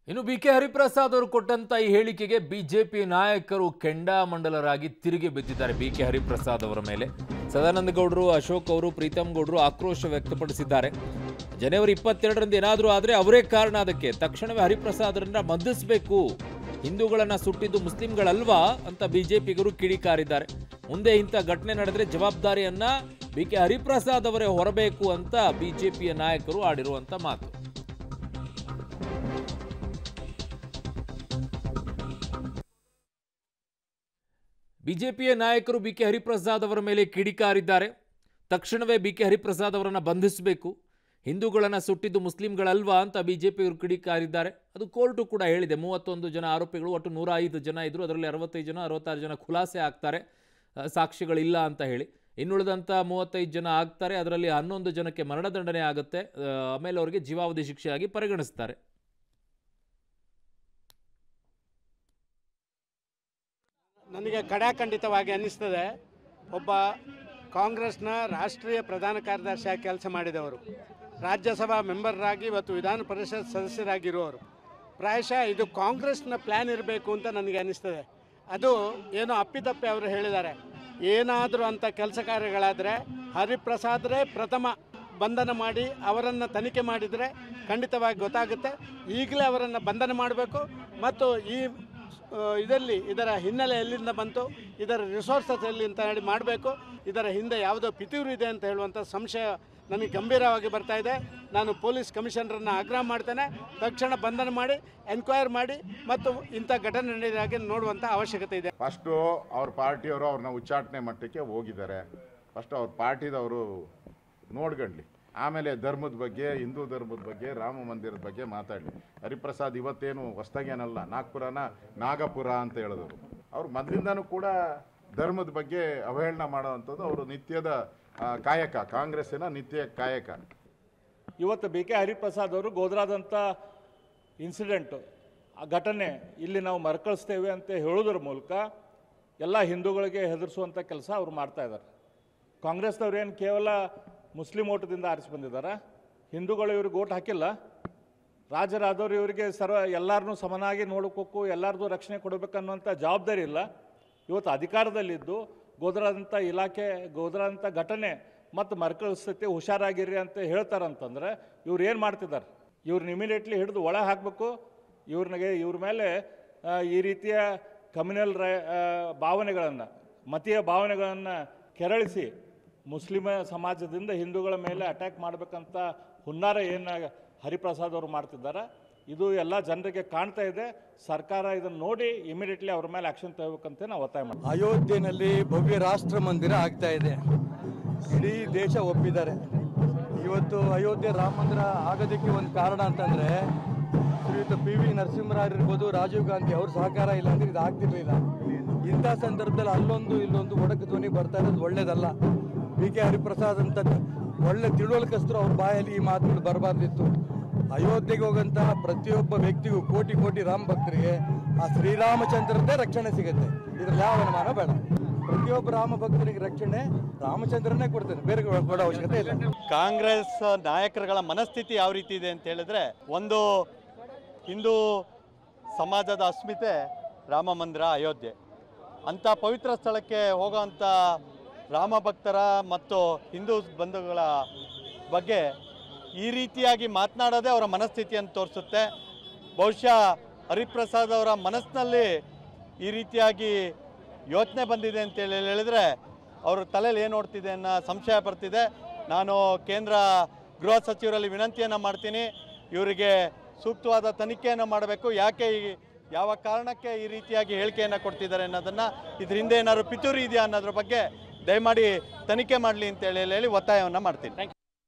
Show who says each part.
Speaker 1: ಇನ್ನು B K Hariprasad ಅವರು ಕೊಟ್ಟಂತ ಈ ಹೇಳಿಕೆಗೆ ಬಿಜೆಪಿ ನಾಯಕರು ಕೆಂಡಾಮಂಡಲರಾಗಿ ತಿರುಗಿ ಬಿದ್ದಿದ್ದಾರೆ ಬಿ ಕೆ ಹರಿಪ್ರಸಾದ್ ಅವರ ಮೇಲೆ ಸದಾನಂದ ಗೌಡರು ಅಶೋಕ್ ಅವರು ಪ್ರೀತಮ್ ಗೌಡರು ಆಕ್ರೋಶ ವ್ಯಕ್ತಪಡಿಸಿದ್ದಾರೆ ಜನವರಿ ಇಪ್ಪತ್ತೆರಡರಂದು ಏನಾದರೂ ಆದರೆ ಅವರೇ ಕಾರಣ ಅದಕ್ಕೆ ತಕ್ಷಣವೇ ಹರಿಪ್ರಸಾದ್ರನ್ನ ಬಂಧಿಸಬೇಕು ಹಿಂದೂಗಳನ್ನ ಸುಟ್ಟಿದ್ದು ಮುಸ್ಲಿಂಗಳಲ್ವಾ ಅಂತ ಬಿಜೆಪಿಗರು ಕಿಡಿಕಾರಿದ್ದಾರೆ ಮುಂದೆ ಇಂಥ ಘಟನೆ ನಡೆದರೆ ಜವಾಬ್ದಾರಿಯನ್ನ ಬಿ ಕೆ ಹರಿಪ್ರಸಾದ್ ಅವರೇ ಹೊರಬೇಕು ಅಂತ ಬಿಜೆಪಿಯ ನಾಯಕರು ಆಡಿರುವಂತ ಮಾತು ಬಿಜೆಪಿಯ ನಾಯಕರು ಬಿ ಕೆ ಹರಿಪ್ರಸಾದ್ ಅವರ ಮೇಲೆ ಕಿಡಿಕಾರಿದ್ದಾರೆ ತಕ್ಷಣವೇ ಬಿ ಕೆ ಹರಿಪ್ರಸಾದ್ ಅವರನ್ನು ಬಂಧಿಸಬೇಕು ಹಿಂದೂಗಳನ್ನು ಸುಟ್ಟಿದ್ದು ಮುಸ್ಲಿಂಗಳಲ್ವಾ ಅಂತ ಬಿಜೆಪಿಯವರು ಕಿಡಿಕಾರಿದ್ದಾರೆ ಅದು ಕೋರ್ಟು ಕೂಡ ಹೇಳಿದೆ ಮೂವತ್ತೊಂದು ಜನ ಆರೋಪಿಗಳು ಒಟ್ಟು ನೂರ ಐದು ಜನ ಇದ್ದರು ಅದರಲ್ಲಿ ಅರವತ್ತೈದು ಜನ ಅರವತ್ತಾರು ಜನ ಖುಲಾಸೆ ಆಗ್ತಾರೆ ಆ, ಸಾಕ್ಷಿಗಳಿಲ್ಲ ಅಂತ ಹೇಳಿ ಇನ್ನುಳಿದಂಥ ಮೂವತ್ತೈದು ಜನ ಆಗ್ತಾರೆ ಅದರಲ್ಲಿ ಹನ್ನೊಂದು ಜನಕ್ಕೆ ಮರಣದಂಡನೆ ಆಗುತ್ತೆ ಆ, ಆಮೇಲೆ ಅವರಿಗೆ ಜೀವಾವಧಿ ಶಿಕ್ಷೆಯಾಗಿ ಪರಿಗಣಿಸ್ತಾರೆ
Speaker 2: ನನಗೆ ಕಡಾಖಂಡಿತವಾಗಿ ಅನ್ನಿಸ್ತದೆ ಒಬ್ಬ ಕಾಂಗ್ರೆಸ್ನ ರಾಷ್ಟ್ರೀಯ ಪ್ರಧಾನ ಕಾರ್ಯದರ್ಶಿಯಾಗಿ ಕೆಲಸ ಮಾಡಿದವರು ರಾಜ್ಯಸಭಾ ಮೆಂಬರ್ರಾಗಿ ಇವತ್ತು ವಿಧಾನ ಪರಿಷತ್ ಸದಸ್ಯರಾಗಿರುವವರು ಪ್ರಾಯಶಃ ಇದು ಕಾಂಗ್ರೆಸ್ನ ಪ್ಲ್ಯಾನ್ ಇರಬೇಕು ಅಂತ ನನಗೆ ಅನ್ನಿಸ್ತದೆ ಅದು ಏನೋ ಅಪ್ಪಿತಪ್ಪಿ ಅವರು ಹೇಳಿದ್ದಾರೆ ಏನಾದರೂ ಅಂಥ ಕೆಲಸ ಕಾರ್ಯಗಳಾದರೆ ಹರಿಪ್ರಸಾದ್ರೇ ಪ್ರಥಮ ಬಂಧನ ಮಾಡಿ ಅವರನ್ನು ತನಿಖೆ ಮಾಡಿದರೆ ಖಂಡಿತವಾಗಿ ಗೊತ್ತಾಗುತ್ತೆ ಈಗಲೇ ಅವರನ್ನು ಬಂಧನ ಮಾಡಬೇಕು ಮತ್ತು ಈ ಆ, ಇದರಲ್ಲಿ ಇದರ ಹಿನ್ನೆಲೆ ಎಲ್ಲಿಂದ ಬಂತು ಇದರ ರಿಸೋರ್ಸಸ್ ಎಲ್ಲಿ ಅಂತ ಹೇಳಿ ಮಾಡಬೇಕು ಇದರ ಹಿಂದೆ ಯಾವುದೋ ಪಿತೂರು ಇದೆ ಅಂತ ಹೇಳುವಂಥ ಸಂಶಯ ನನಗೆ ಗಂಭೀರವಾಗಿ ಬರ್ತಾ ಇದೆ ನಾನು ಪೊಲೀಸ್ ಕಮಿಷನರನ್ನು ಆಗ್ರಹ ಮಾಡ್ತೇನೆ ತಕ್ಷಣ ಬಂಧನ ಮಾಡಿ ಎನ್ಕ್ವೈರ್ ಮಾಡಿ ಮತ್ತು ಇಂಥ ಘಟನೆ ನಡೆದಾಗೆ ನೋಡುವಂಥ ಅವಶ್ಯಕತೆ ಇದೆ
Speaker 3: ಫಸ್ಟು ಅವ್ರ ಪಾರ್ಟಿಯವರು ಅವ್ರನ್ನ ಉಚ್ಚಾಟನೆ ಮಟ್ಟಕ್ಕೆ ಹೋಗಿದ್ದಾರೆ ಫಸ್ಟ್ ಅವ್ರ ಪಾರ್ಟಿದವರು ನೋಡ್ಕೊಂಡ್ಲಿ ಆಮೇಲೆ ಧರ್ಮದ ಬಗ್ಗೆ ಹಿಂದೂ ಧರ್ಮದ ಬಗ್ಗೆ ರಾಮ ಮಂದಿರದ ಬಗ್ಗೆ ಮಾತಾಡಲಿ ಹರಿಪ್ರಸಾದ್ ಇವತ್ತೇನು ಹೊಸ್ದಾಗೇನಲ್ಲ ನಾಗ್ಪುರನ ನಾಗಪುರ ಅಂತ ಹೇಳಿದ್ರು ಅವ್ರು ಮೊದಲಿಂದನೂ ಕೂಡ ಧರ್ಮದ ಬಗ್ಗೆ ಅವಹೇಳನ ಮಾಡೋವಂಥದ್ದು ಅವರು ನಿತ್ಯದ ಆ, ಕಾಯಕ ಕಾಂಗ್ರೆಸ್ಸಿನ ನಿತ್ಯ ಕಾಯಕ
Speaker 4: ಇವತ್ತು ಬಿ ಕೆ ಹರಿಪ್ರಸಾದ್ ಅವರು ಗೋದ್ರಾದಂಥ ಇನ್ಸಿಡೆಂಟು ಆ ಘಟನೆ ಇಲ್ಲಿ ನಾವು ಮರುಕಳಿಸ್ತೇವೆ ಅಂತ ಹೇಳೋದ್ರ ಮೂಲಕ ಎಲ್ಲ ಹಿಂದೂಗಳಿಗೆ ಹೆದರಿಸುವಂಥ ಕೆಲಸ ಅವ್ರು ಮಾಡ್ತಾ ಇದ್ದಾರೆ ಕಾಂಗ್ರೆಸ್ನವ್ರು ಏನು ಕೇವಲ ಮುಸ್ಲಿಂ ಓಟದಿಂದ ಆರಿಸಿ ಬಂದಿದ್ದಾರೆ ಹಿಂದೂಗಳು ಇವ್ರಿಗೆ ಓಟ್ ಹಾಕಿಲ್ಲ ರಾಜರಾದವ್ರು ಇವರಿಗೆ ಸರ್ವ ಎಲ್ಲರನ್ನೂ ಸಮನಾಗಿ ನೋಡ್ಕೋಕು ಎಲ್ಲರದು ರಕ್ಷಣೆ ಕೊಡಬೇಕನ್ನುವಂಥ ಜವಾಬ್ದಾರಿ ಇಲ್ಲ ಇವತ್ತು ಅಧಿಕಾರದಲ್ಲಿದ್ದು ಗೋದ್ರಾದಂಥ ಇಲಾಖೆ ಗೋದ್ರಾದಂಥ ಘಟನೆ ಮತ್ತು ಮರುಕಳಿಸ್ತೈತಿ ಹುಷಾರಾಗಿರ್ರಿ ಅಂತ ಹೇಳ್ತಾರಂತಂದ್ರೆ ಇವ್ರು ಏನು ಮಾಡ್ತಿದ್ದಾರೆ ಇವ್ರನ್ನ ಇಮಿಡಿಯೇಟ್ಲಿ ಹಿಡಿದು ಒಳ ಹಾಕಬೇಕು ಇವ್ರನಿಗೆ ಇವ್ರ ಮೇಲೆ ಆ, ಈ ರೀತಿಯ ಕಮ್ಯುನಲ್ ರೈ ಭಾವನೆಗಳನ್ನು ಮತೀಯ ಭಾವನೆಗಳನ್ನು ಕೆರಳಿಸಿ ಮುಸ್ಲಿಮ ಸಮಾಜದಿಂದ ಹಿಂದೂಗಳ ಮೇಲೆ ಅಟ್ಯಾಕ್ ಮಾಡಬೇಕಂತ ಹುನ್ನಾರ ಏನು ಹರಿಪ್ರಸಾದ್ ಅವರು ಮಾಡ್ತಿದ್ದಾರೆ ಇದು ಎಲ್ಲ ಜನರಿಗೆ ಕಾಣ್ತಾ ಇದೆ ಸರ್ಕಾರ ಇದನ್ನು ನೋಡಿ ಇಮಿಡಿಯೇಟ್ಲಿ ಅವ್ರ ಮೇಲೆ ಆಕ್ಷನ್ ತಗೋಬೇಕಂತ ನಾವು ಒತ್ತಾಯ ಮಾಡ್ತೀವಿ
Speaker 5: ಅಯೋಧ್ಯೆನಲ್ಲಿ ಭವ್ಯ ರಾಷ್ಟ್ರ ಮಂದಿರ ಆಗ್ತಾ ಇದೆ ಇಡೀ ದೇಶ ಒಪ್ಪಿದ್ದಾರೆ ಇವತ್ತು ಅಯೋಧ್ಯೆ ರಾಮ ಮಂದಿರ ಆಗೋದಕ್ಕೆ ಒಂದು ಕಾರಣ ಅಂತಂದ್ರೆ ಶ್ರೀಯುತ ಪಿ ವಿ ನರಸಿಂಹರಾವ್ ಇರ್ಬೋದು ರಾಜೀವ್ ಗಾಂಧಿ ಅವ್ರ ಸಹಕಾರ ಇಲ್ಲ ಅಂದ್ರೆ ಇದು ಆಗ್ತಿರ್ಲಿಲ್ಲ ಇಂಥ ಸಂದರ್ಭದಲ್ಲಿ ಅಲ್ಲೊಂದು ಇಲ್ಲೊಂದು ಒಡಕು ಧ್ವನಿ ಬರ್ತಾ ಇರೋದು ಒಳ್ಳೇದಲ್ಲ ಬಿ ಕೆ ಹರಿಪ್ರಸಾದ್ ಅಂತ ಒಳ್ಳೆ ತಿಳುವಳಿಕಸ್ತರು ಅವ್ರ ಬಾಯಲ್ಲಿ ಈ ಮಾತುಗಳು ಬರಬಾರ್ದಿತ್ತು ಅಯೋಧ್ಯೆಗೆ ಹೋಗಂತಹ ಪ್ರತಿಯೊಬ್ಬ ವ್ಯಕ್ತಿಗೂ ಕೋಟಿ ಕೋಟಿ ರಾಮ ಭಕ್ತರಿಗೆ ಆ ಶ್ರೀರಾಮಚಂದ್ರದ್ದೇ ರಕ್ಷಣೆ ಸಿಗುತ್ತೆ ಇದ್ರಲ್ಲಿ ಯಾವ ಅನುಮಾನ ಬೇಡ ಪ್ರತಿಯೊಬ್ಬ ರಾಮ ಭಕ್ತರಿಗೆ ರಕ್ಷಣೆ ರಾಮಚಂದ್ರನೇ ಕೊಡ್ತಾನೆ ಬೇರೆ ಕೊಡೋ ಅವಶ್ಯಕತೆ ಇಲ್ಲ
Speaker 6: ಕಾಂಗ್ರೆಸ್ ನಾಯಕರುಗಳ ಮನಸ್ಥಿತಿ ಯಾವ ರೀತಿ ಇದೆ ಅಂತ ಹೇಳಿದ್ರೆ ಒಂದು ಹಿಂದೂ ಸಮಾಜದ ಅಸ್ಮಿತೆ ರಾಮ ಮಂದಿರ ಅಯೋಧ್ಯೆ ಅಂಥ ಪವಿತ್ರ ಸ್ಥಳಕ್ಕೆ ಹೋಗೋವಂಥ ರಾಮ ಭಕ್ತರ ಮತ್ತು ಹಿಂದೂ ಬಂಧುಗಳ ಬಗ್ಗೆ ಈ ರೀತಿಯಾಗಿ ಮಾತನಾಡೋದೇ ಅವರ ಮನಸ್ಥಿತಿಯನ್ನು ತೋರಿಸುತ್ತೆ ಬಹುಶಃ ಹರಿಪ್ರಸಾದ್ ಅವರ ಮನಸ್ಸಿನಲ್ಲಿ ಈ ರೀತಿಯಾಗಿ ಯೋಚನೆ ಬಂದಿದೆ ಅಂತೇಳಿ ಹೇಳಿದ್ರೆ ಅವ್ರ ತಲೆಯಲ್ಲಿ ಏನು ಓಡ್ತಿದೆ ಅನ್ನೋ ಸಂಶಯ ಬರ್ತಿದೆ ನಾನು ಕೇಂದ್ರ ಗೃಹ ಸಚಿವರಲ್ಲಿ ವಿನಂತಿಯನ್ನು ಮಾಡ್ತೀನಿ ಇವರಿಗೆ ಸೂಕ್ತವಾದ ತನಿಖೆಯನ್ನು ಮಾಡಬೇಕು ಯಾಕೆ ಈ ಯಾವ ಕಾರಣಕ್ಕೆ ಈ ರೀತಿಯಾಗಿ ಹೇಳಿಕೆಯನ್ನು ಕೊಡ್ತಿದ್ದಾರೆ ಅನ್ನೋದನ್ನು ಇದ್ರ ಹಿಂದೆ ಏನಾದ್ರು ಪಿತೂರಿ ಇದೆಯಾ ಅನ್ನೋದ್ರ ಬಗ್ಗೆ ದಯಮಾಡಿ ತನಿಖೆ ಮಾಡಲಿ ಅಂತೇಳಿ ಹೇಳಿ ಒತ್ತಾಯವನ್ನು ಮಾಡ್ತೀನಿ